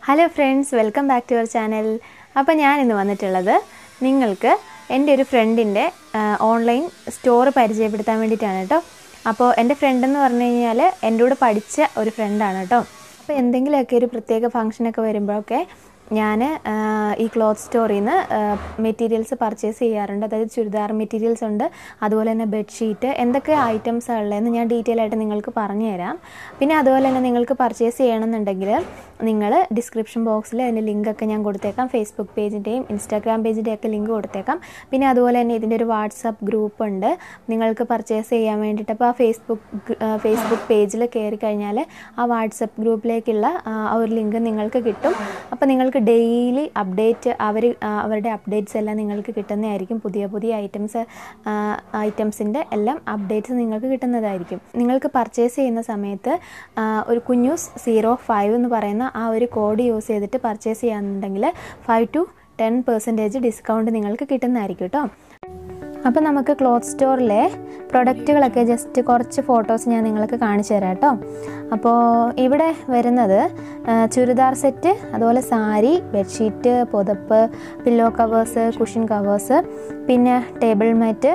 Hello friends welcome back to your channel അപ്പോൾ ഞാൻ ഇന്ന് വന്നിട്ടുള്ളത് നിങ്ങൾക്ക് എൻ്റെ ഒരു ഫ്രണ്ടിൻ്റെ ഓൺലൈൻ സ്റ്റോർ പരിചയപ്പെടുത്താൻ വേണ്ടിയിട്ടാണ് കേട്ടോ അപ്പോൾ എൻ്റെ ഫ്രണ്ട് എന്ന് പറഞ്ഞു കഴിഞ്ഞാൽ എൻ്റെ കൂടെ പഠിച്ച ഒരു ഫ്രണ്ടാണ് കേട്ടോ അപ്പോൾ എന്തെങ്കിലുമൊക്കെ ഒരു പ്രത്യേക ഫംഗ്ഷനൊക്കെ വരുമ്പോഴൊക്കെ ഞാൻ ഈ ക്ലോത്ത് സ്റ്റോറിൽ നിന്ന് മെറ്റീരിയൽസ് പർച്ചേസ് ചെയ്യാറുണ്ട് അതായത് ചുരിദാർ മെറ്റീരിയൽസ് ഉണ്ട് അതുപോലെ തന്നെ ബെഡ്ഷീറ്റ് എന്തൊക്കെ ഐറ്റംസ് ഉള്ളതെന്ന് ഞാൻ ഡീറ്റെയിൽ ആയിട്ട് നിങ്ങൾക്ക് പറഞ്ഞു തരാം പിന്നെ അതുപോലെ തന്നെ നിങ്ങൾക്ക് പർച്ചേസ് ചെയ്യണമെന്നുണ്ടെങ്കിൽ നിങ്ങൾ ഡിസ്ക്രിപ്ഷൻ ബോക്സിൽ അതിൻ്റെ ലിങ്കൊക്കെ ഞാൻ കൊടുത്തേക്കാം ഫേസ്ബുക്ക് പേജിൻ്റെയും ഇൻസ്റ്റാഗ്രാം പേജിൻ്റെയും ഒക്കെ ലിങ്ക് കൊടുത്തേക്കാം പിന്നെ അതുപോലെ തന്നെ ഇതിൻ്റെ ഒരു വാട്സപ്പ് ഗ്രൂപ്പ് ഉണ്ട് നിങ്ങൾക്ക് പർച്ചേസ് ചെയ്യാൻ വേണ്ടിയിട്ട് അപ്പോൾ ആ ഫേസ്ബുക്ക് ഫേസ്ബുക്ക് പേജിൽ കയറി കഴിഞ്ഞാൽ ആ വാട്സപ്പ് ഗ്രൂപ്പിലേക്കുള്ള ആ ഒരു ലിങ്ക് നിങ്ങൾക്ക് കിട്ടും അപ്പോൾ നിങ്ങൾക്ക് ഡെയിലി അപ്ഡേറ്റ് അവർ അവരുടെ അപ്ഡേറ്റ്സ് എല്ലാം നിങ്ങൾക്ക് കിട്ടുന്നതായിരിക്കും പുതിയ പുതിയ ഐറ്റംസ് ഐറ്റംസിൻ്റെ എല്ലാം അപ്ഡേറ്റ്സ് നിങ്ങൾക്ക് കിട്ടുന്നതായിരിക്കും നിങ്ങൾക്ക് പർച്ചേസ് ചെയ്യുന്ന സമയത്ത് ഒരു കുഞ്ഞൂസ് സീറോ ഫൈവ് എന്ന് പറയുന്ന ആ ഒരു കോഡ് യൂസ് ചെയ്തിട്ട് പർച്ചേസ് ചെയ്യാന്നുണ്ടെങ്കിൽ five to ten percentage discount നിങ്ങൾക്ക് കിട്ടുന്നതായിരിക്കും കേട്ടോ അപ്പോൾ നമുക്ക് ക്ലോത്ത് സ്റ്റോറിലെ പ്രൊഡക്റ്റുകളൊക്കെ ജസ്റ്റ് കുറച്ച് ഫോട്ടോസ് ഞാൻ നിങ്ങൾക്ക് കാണിച്ചു തരാം കേട്ടോ അപ്പോൾ ഇവിടെ വരുന്നത് ചുരിദാർ സെറ്റ് അതുപോലെ സാരി ബെഡ്ഷീറ്റ് പുതപ്പ് പില്ലോ കവേഴ്സ് കുഷൻ കവേഴ്സ് പിന്നെ ടേബിൾ മാറ്റ്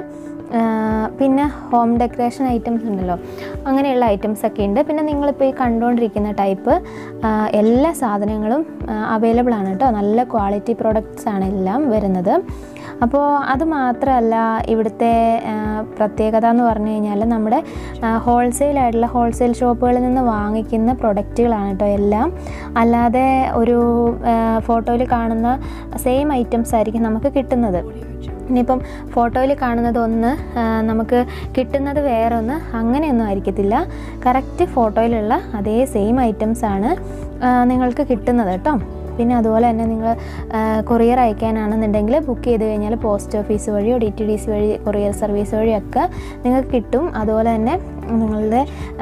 പിന്നെ ഹോം ഡെക്കറേഷൻ ഐറ്റംസ് ഉണ്ടല്ലോ അങ്ങനെയുള്ള ഐറ്റംസ് ഒക്കെ ഉണ്ട് പിന്നെ നിങ്ങളിപ്പോൾ ഈ കണ്ടുകൊണ്ടിരിക്കുന്ന ടൈപ്പ് എല്ലാ സാധനങ്ങളും അവൈലബിൾ ആണ് കേട്ടോ നല്ല ക്വാളിറ്റി പ്രോഡക്റ്റ്സ് ആണ് എല്ലാം വരുന്നത് അപ്പോൾ അത് മാത്രമല്ല ഇവിടുത്തെ പ്രത്യേകത എന്ന് പറഞ്ഞു കഴിഞ്ഞാൽ നമ്മുടെ ഹോൾസെയിൽ ആയിട്ടുള്ള ഹോൾസെയിൽ ഷോപ്പുകളിൽ നിന്ന് വാങ്ങിക്കുന്ന പ്രൊഡക്റ്റുകളാണ് കേട്ടോ എല്ലാം അല്ലാതെ ഒരു ഫോട്ടോയിൽ കാണുന്ന സെയിം ഐറ്റംസ് ആയിരിക്കും നമുക്ക് കിട്ടുന്നത് ഇനിയിപ്പം ഫോട്ടോയിൽ കാണുന്നത് ഒന്ന് നമുക്ക് കിട്ടുന്നത് വേറെ ഒന്ന് അങ്ങനെയൊന്നും ആയിരിക്കത്തില്ല കറക്റ്റ് ഫോട്ടോയിലുള്ള അതേ സെയിം ഐറ്റംസ് ആണ് നിങ്ങൾക്ക് കിട്ടുന്നത് കേട്ടോ പിന്നെ അതുപോലെ തന്നെ നിങ്ങൾ കൊറിയർ അയക്കാനാണെന്നുണ്ടെങ്കിൽ ബുക്ക് ചെയ്ത് കഴിഞ്ഞാൽ പോസ്റ്റ് ഓഫീസ് വഴിയോ ഡി ടി ഡി സി വഴി കൊറിയർ സർവീസ് വഴിയൊക്കെ നിങ്ങൾക്ക് കിട്ടും അതുപോലെ തന്നെ നിങ്ങളുടെ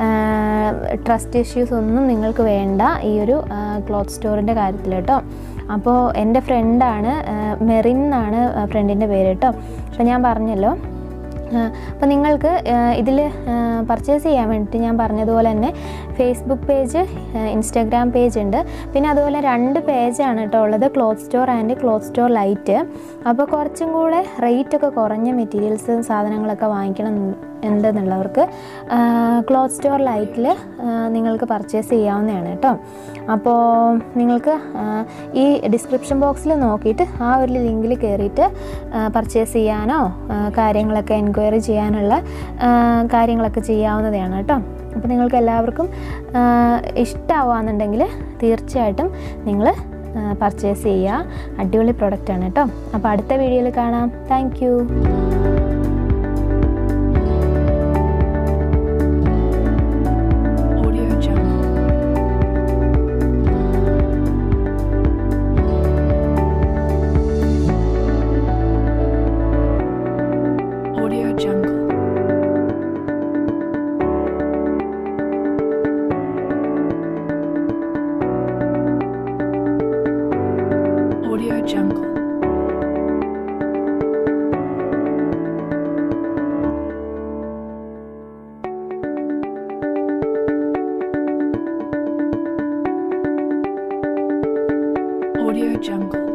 ട്രസ്റ്റ് ഇഷ്യൂസ് ഒന്നും നിങ്ങൾക്ക് വേണ്ട ഈ ഒരു ക്ലോത്ത് സ്റ്റോറിൻ്റെ കാര്യത്തിൽ കേട്ടോ അപ്പോൾ എൻ്റെ ഫ്രണ്ടാണ് മെറിൻ എന്നാണ് ഫ്രണ്ടിൻ്റെ പേര് കേട്ടോ അപ്പോൾ ഞാൻ പറഞ്ഞല്ലോ അപ്പോൾ നിങ്ങൾക്ക് ഇതിൽ പർച്ചേസ് ചെയ്യാൻ വേണ്ടിയിട്ട് ഞാൻ പറഞ്ഞതുപോലെ തന്നെ ഫേസ്ബുക്ക് പേജ് ഇൻസ്റ്റാഗ്രാം പേജ് ഉണ്ട് പിന്നെ അതുപോലെ രണ്ട് പേജാണ് കേട്ടോ ഉള്ളത് cloth store and cloth store light അപ്പോൾ കുറച്ചും കൂടെ റേറ്റ് ഒക്കെ കുറഞ്ഞ മെറ്റീരിയൽസ് സാധനങ്ങളൊക്കെ വാങ്ങിക്കണം ഉണ്ടെന്നുള്ളവർക്ക് ക്ലോത്ത് സ്റ്റോർ ലൈറ്റിൽ നിങ്ങൾക്ക് പർച്ചേസ് ചെയ്യാവുന്നതാണ് കേട്ടോ അപ്പോൾ നിങ്ങൾക്ക് ഈ ഡിസ്ക്രിപ്ഷൻ ബോക്സിൽ നോക്കിയിട്ട് ആ ഒരു ലിങ്കിൽ കയറിയിട്ട് പർച്ചേസ് ചെയ്യാനോ കാര്യങ്ങളൊക്കെ എൻക്വയറി ചെയ്യാനുള്ള കാര്യങ്ങളൊക്കെ ചെയ്യാവുന്നതാണ് കേട്ടോ അപ്പോൾ നിങ്ങൾക്ക് എല്ലാവർക്കും ഇഷ്ടമാവുകയെന്നുണ്ടെങ്കിൽ തീർച്ചയായിട്ടും നിങ്ങൾ പർച്ചേസ് ചെയ്യുക അടിപൊളി പ്രൊഡക്റ്റാണ് കേട്ടോ അപ്പോൾ അടുത്ത വീഡിയോയിൽ കാണാം thank Audio Jungle. Audio Jungle. Audio Jungle.